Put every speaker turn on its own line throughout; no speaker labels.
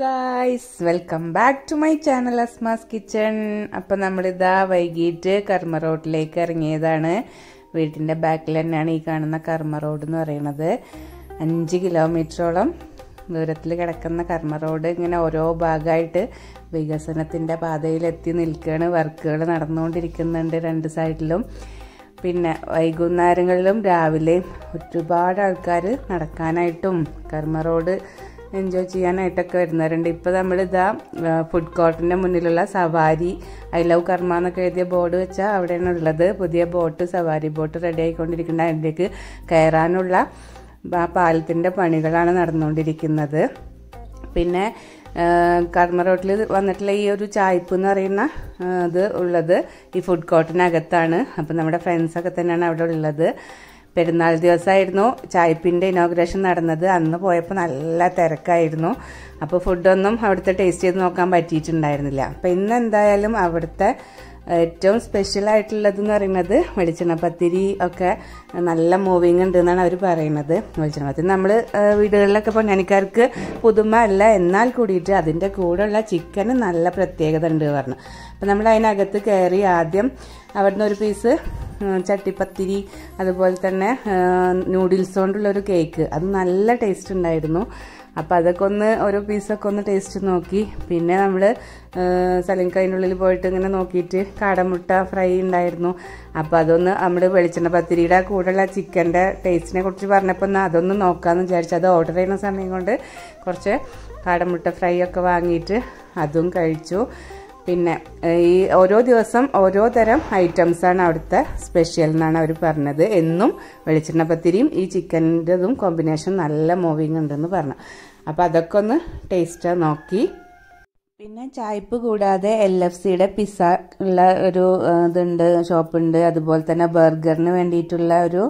guys welcome back to my channel Asma's kitchen appam നമ്മളിതാ വൈകിട്ട് കർമ്മ റോഡിലേക്ക് ഇറങ്ങിയതാണ് വീട്ടിൻ്റെ ബാക്കിൽ തന്നെയാണ് ഈ കാണുന്ന കർമ്മ റോഡ് എന്ന് പറയുന്നത് അഞ്ച് കിലോമീറ്ററോളം ദൂരത്തിൽ കിടക്കുന്ന കർമ്മ റോഡ് ഇങ്ങനെ ഓരോ ഭാഗമായിട്ട് വികസനത്തിൻ്റെ പാതയിലെത്തി നിൽക്കുകയാണ് വർക്കുകൾ നടന്നുകൊണ്ടിരിക്കുന്നുണ്ട് രണ്ട് സൈഡിലും പിന്നെ വൈകുന്നേരങ്ങളിലും രാവിലെയും ഒരുപാട് ആൾക്കാർ നടക്കാനായിട്ടും കർമ്മ റോഡ് എൻജോയ് ചെയ്യാനായിട്ടൊക്കെ വരുന്നവരുണ്ട് ഇപ്പോൾ നമ്മളിതാ ഫുഡ് കോർട്ടിൻ്റെ മുന്നിലുള്ള സവാരി ഐ ലവ് കർമ്മ എന്നൊക്കെ എഴുതിയ ബോർഡ് വെച്ചാൽ അവിടെയാണ് ഉള്ളത് പുതിയ ബോട്ട് സവാരി ബോട്ട് റെഡി ആയിക്കൊണ്ടിരിക്കുന്ന അതിലേക്ക് കയറാനുള്ള ആ പാലത്തിൻ്റെ പണികളാണ് നടന്നുകൊണ്ടിരിക്കുന്നത് പിന്നെ കർമ്മ റോട്ടിൽ വന്നിട്ടുള്ള ഈ ഒരു ചായ്പ് എന്ന് പറയുന്ന ഇത് ഉള്ളത് ഈ ഫുഡ് കോർട്ടിനകത്താണ് അപ്പം നമ്മുടെ ഫ്രണ്ട്സൊക്കെ തന്നെയാണ് അവിടെ ഉള്ളത് പെരുന്നാൾ ദിവസമായിരുന്നു ചായ്പിൻ്റെ ഇനോഗ്രേഷൻ നടന്നത് അന്ന് പോയപ്പോൾ നല്ല തിരക്കായിരുന്നു അപ്പോൾ ഫുഡൊന്നും അവിടുത്തെ ടേസ്റ്റ് ചെയ്ത് നോക്കാൻ പറ്റിയിട്ടുണ്ടായിരുന്നില്ല അപ്പോൾ ഇന്ന് എന്തായാലും അവിടുത്തെ ഏറ്റവും സ്പെഷ്യൽ ആയിട്ടുള്ളതെന്ന് പറയുന്നത് വെളിച്ചെണ്ണ പത്തിരി ഒക്കെ നല്ല മൂവിങ് ഉണ്ട് എന്നാണ് അവർ പറയുന്നത് വെളിച്ചെണ്ണ പത്തിരി നമ്മൾ വീടുകളിലൊക്കെ പൊന്നാനിക്കാർക്ക് പുതുമ അല്ല എന്നാൽ കൂടിയിട്ട് അതിൻ്റെ കൂടെയുള്ള ചിക്കന് നല്ല പ്രത്യേകത ഉണ്ട് പറഞ്ഞു അപ്പം നമ്മൾ അതിനകത്ത് കയറി ആദ്യം അവിടുന്ന് ഒരു പീസ് ചട്ടിപ്പത്തിരി അതുപോലെ തന്നെ നൂഡിൽസ് കൊണ്ടുള്ള ഒരു കേക്ക് അത് നല്ല ടേസ്റ്റ് ഉണ്ടായിരുന്നു അപ്പോൾ അതൊക്കെ ഒന്ന് ഓരോ പീസൊക്കെ ഒന്ന് ടേസ്റ്റ് നോക്കി പിന്നെ നമ്മൾ സലിൻകൈനുള്ളിൽ പോയിട്ട് ഇങ്ങനെ നോക്കിയിട്ട് കാടമുട്ട ഫ്രൈ ഉണ്ടായിരുന്നു അപ്പോൾ അതൊന്ന് നമ്മൾ വെളിച്ചെണ്ണ പത്തിരിയുടെ കൂടെയുള്ള ചിക്കൻ്റെ ടേസ്റ്റിനെ കുറിച്ച് പറഞ്ഞപ്പോൾ ഒന്ന് അതൊന്ന് നോക്കാമെന്ന് വിചാരിച്ചു അത് ഓർഡർ ചെയ്യുന്ന സമയം കൊണ്ട് കുറച്ച് കാടമുട്ട ഫ്രൈ ഒക്കെ വാങ്ങിയിട്ട് അതും കഴിച്ചു പിന്നെ ഈ ഓരോ ദിവസം ഓരോ തരം ഐറ്റംസാണ് അവിടുത്തെ സ്പെഷ്യൽ എന്നാണ് അവർ പറഞ്ഞത് എന്നും വെളിച്ചെണ്ണ പത്തിരിയും ഈ ചിക്കൻ്റെതും കോമ്പിനേഷൻ നല്ല മൂവിങ് ഉണ്ടെന്ന് പറഞ്ഞു അപ്പോൾ അതൊക്കെ ഒന്ന് ടേസ്റ്റ് നോക്കി പിന്നെ ചായ്പ് കൂടാതെ എൽ എഫ് സിയുടെ പിസ്സ ഉള്ള ഒരു ഇതുണ്ട് ഷോപ്പുണ്ട് അതുപോലെ തന്നെ ബർഗറിന് വേണ്ടിയിട്ടുള്ള ഒരു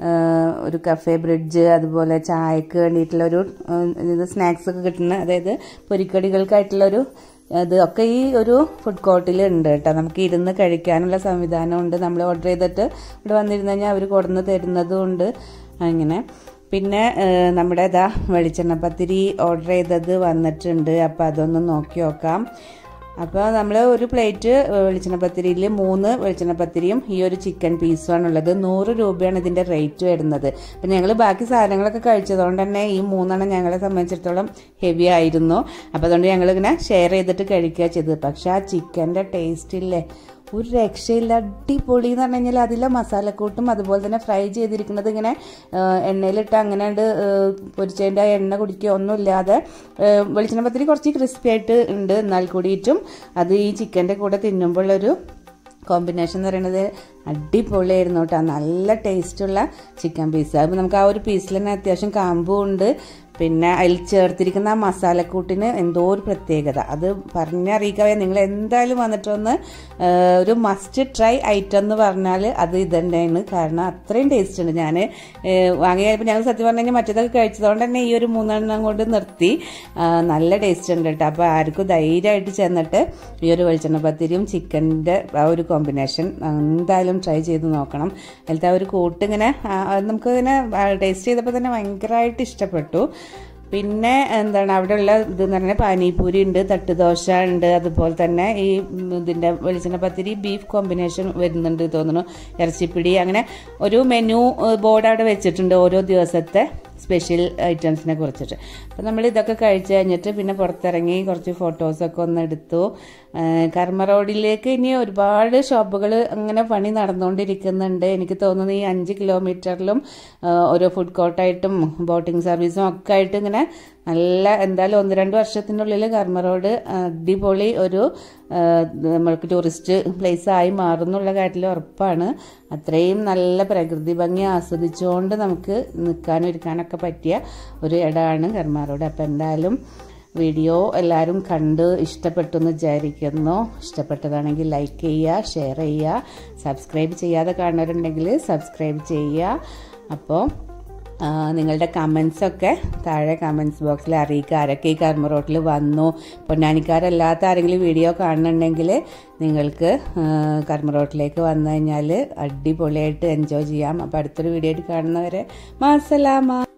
ഒരു കഫേ ബ്രിഡ്ജ് അതുപോലെ ചായക്ക് വേണ്ടിയിട്ടുള്ള ഒരു ഇത് സ്നാക്സ് ഒക്കെ കിട്ടുന്ന അതായത് പൊരിക്കടികൾക്കായിട്ടുള്ള ഒരു അത് ഒക്കെ ഈ ഒരു ഫുഡ് കോർട്ടിൽ ഉണ്ട് കേട്ടോ നമുക്ക് ഇരുന്ന് കഴിക്കാനുള്ള സംവിധാനം ഉണ്ട് നമ്മൾ ഓർഡർ ചെയ്തിട്ട് ഇവിടെ വന്നിരുന്നു കഴിഞ്ഞാൽ അവർ കൊടുന്ന് തരുന്നതും ഉണ്ട് അങ്ങനെ പിന്നെ നമ്മുടെ ഇതാ വെളിച്ചെണ്ണ പത്തിരി ഓർഡർ ചെയ്തത് വന്നിട്ടുണ്ട് അപ്പോൾ അതൊന്ന് നോക്കി നോക്കാം അപ്പോൾ നമ്മൾ ഒരു പ്ലേറ്റ് വെളിച്ചെണ്ണ പത്തിരിയിൽ മൂന്ന് വെളിച്ചെണ്ണ പത്തിരിയും ഈ ഒരു ചിക്കൻ പീസുമാണ് ഉള്ളത് നൂറ് രൂപയാണ് ഇതിൻ്റെ റേറ്റ് വരുന്നത് അപ്പം ഞങ്ങൾ ബാക്കി സാധനങ്ങളൊക്കെ കഴിച്ചതുകൊണ്ട് തന്നെ ഈ മൂന്നെണ്ണം ഞങ്ങളെ സംബന്ധിച്ചിടത്തോളം ഹെവി ആയിരുന്നു അപ്പോൾ അതുകൊണ്ട് ഞങ്ങളിങ്ങനെ ഷെയർ ചെയ്തിട്ട് കഴിക്കുക ചെയ്തത് പക്ഷേ ആ ചിക്കൻ്റെ ടേസ്റ്റ് ഇല്ലേ ഒരു രക്ഷയില്ല അടിപൊളി എന്ന് പറഞ്ഞു കഴിഞ്ഞാൽ അതിലെ മസാലക്കൂട്ടും അതുപോലെ തന്നെ ഫ്രൈ ചെയ്തിരിക്കുന്നത് ഇങ്ങനെ എണ്ണയിലിട്ട് അങ്ങനെ പൊരിച്ചതിൻ്റെ എണ്ണ കുടിക്കുക ഒന്നുമില്ലാതെ വെളിച്ചെണ്ണ പത്തിരി കുറച്ച് ക്രിസ്പി ആയിട്ട് ഉണ്ട് എന്നാൽ കൂടിയിട്ടും അത് ഈ ചിക്കൻ്റെ കൂടെ തിന്നുമ്പോഴൊരു കോമ്പിനേഷൻ എന്ന് പറയുന്നത് അടിപൊളിയായിരുന്നു കേട്ടോ നല്ല ടേസ്റ്റുള്ള ചിക്കൻ പീസ് അപ്പോൾ നമുക്ക് ആ ഒരു പീസിൽ തന്നെ അത്യാവശ്യം കാമ്പും ഉണ്ട് പിന്നെ അതിൽ ചേർത്തിരിക്കുന്ന ആ മസാലക്കൂട്ടിന് എന്തോ ഒരു പ്രത്യേകത അത് പറഞ്ഞറിയിക്കാവേ നിങ്ങൾ എന്തായാലും വന്നിട്ടൊന്ന് ഒരു മസ്റ്റ് ട്രൈ ഐറ്റം എന്ന് പറഞ്ഞാൽ അത് ഇതന്നെയാണ് കാരണം അത്രയും ടേസ്റ്റ് ഉണ്ട് ഞാൻ വാങ്ങിയപ്പോൾ ഞങ്ങൾ സത്യം പറഞ്ഞു കഴിഞ്ഞാൽ മറ്റേതൊക്കെ കഴിച്ചതുകൊണ്ട് തന്നെ ഈ ഒരു മൂന്നെണ്ണം കൊണ്ട് നിർത്തി നല്ല ടേസ്റ്റ് ഉണ്ട് കേട്ടോ അപ്പോൾ ആർക്കും ധൈര്യമായിട്ട് ചെന്നിട്ട് ഈ ഒരു വെളിച്ചെണ്ണ പത്തിരിയും ചിക്കൻ്റെ ആ ഒരു കോമ്പിനേഷൻ എന്തായാലും ട്രൈ ചെയ്ത് നോക്കണം അതിലത്തെ ആ ഒരു കൂട്ട് ഇങ്ങനെ നമുക്ക് ഇങ്ങനെ ടേസ്റ്റ് ചെയ്തപ്പോൾ തന്നെ ഭയങ്കരമായിട്ട് ഇഷ്ടപ്പെട്ടു പിന്നെ എന്താണ് അവിടെയുള്ള ഇതെന്ന് പറഞ്ഞാൽ പാനിപൂരി ഉണ്ട് തട്ടുദോശ ഉണ്ട് അതുപോലെ തന്നെ ഈ ഇതിൻ്റെ വെളിച്ചെണ്ണ പത്തിരി ബീഫ് കോമ്പിനേഷൻ വരുന്നുണ്ട് തോന്നുന്നു ഇറച്ചിപ്പിടി അങ്ങനെ ഒരു മെനു ബോർഡ് അവിടെ വെച്ചിട്ടുണ്ട് ഓരോ ദിവസത്തെ സ്പെഷ്യൽ ഐറ്റംസിനെ കുറിച്ചിട്ട് അപ്പം നമ്മൾ ഇതൊക്കെ കഴിച്ച് കഴിഞ്ഞിട്ട് പിന്നെ പുറത്തിറങ്ങി കുറച്ച് ഫോട്ടോസൊക്കെ ഒന്ന് എടുത്തു കർമ്മ റോഡിലേക്ക് ഇനി ഒരുപാട് ഷോപ്പുകൾ അങ്ങനെ പണി നടന്നുകൊണ്ടിരിക്കുന്നുണ്ട് എനിക്ക് തോന്നുന്നു ഈ അഞ്ച് കിലോമീറ്ററിലും ഓരോ ഫുഡ് കോർട്ടായിട്ടും ബോട്ടിംഗ് സർവീസും ഒക്കെ ആയിട്ട് ഇങ്ങനെ നല്ല എന്തായാലും ഒന്ന് രണ്ട് വർഷത്തിനുള്ളിൽ കർമ്മ റോഡ് അടിപൊളി ഒരു നമ്മൾക്ക് ടൂറിസ്റ്റ് പ്ലേസ് ആയി മാറുന്നുള്ള കാര്യത്തിൽ ഉറപ്പാണ് അത്രയും നല്ല പ്രകൃതി ഭംഗി ആസ്വദിച്ചുകൊണ്ട് നമുക്ക് നിൽക്കാനും ഇരിക്കാനൊക്കെ പറ്റിയ ഒരു ഇടമാണ് കർമ്മ റോഡ് അപ്പം എന്തായാലും വീഡിയോ എല്ലാവരും കണ്ട് ഇഷ്ടപ്പെട്ടു എന്ന് വിചാരിക്കുന്നു ഇഷ്ടപ്പെട്ടതാണെങ്കിൽ ലൈക്ക് ചെയ്യുക ഷെയർ ചെയ്യുക സബ്സ്ക്രൈബ് ചെയ്യാതെ കാണുന്നവരുണ്ടെങ്കിൽ സബ്സ്ക്രൈബ് ചെയ്യുക അപ്പോൾ നിങ്ങളുടെ കമൻസൊക്കെ താഴെ കമൻസ് ബോക്സിൽ അറിയിക്കുക ആരൊക്കെ ഈ കർമ്മ റോട്ടിൽ വന്നു പൊന്നാനിക്കാരല്ലാത്ത ആരെങ്കിലും വീഡിയോ കാണുന്നുണ്ടെങ്കിൽ നിങ്ങൾക്ക് കർമ്മ റോട്ടിലേക്ക് വന്നു കഴിഞ്ഞാൽ അടിപൊളിയായിട്ട് എൻജോയ് ചെയ്യാം അപ്പോൾ അടുത്തൊരു വീഡിയോ ആയിട്ട് കാണുന്നവരെ മാസലാമ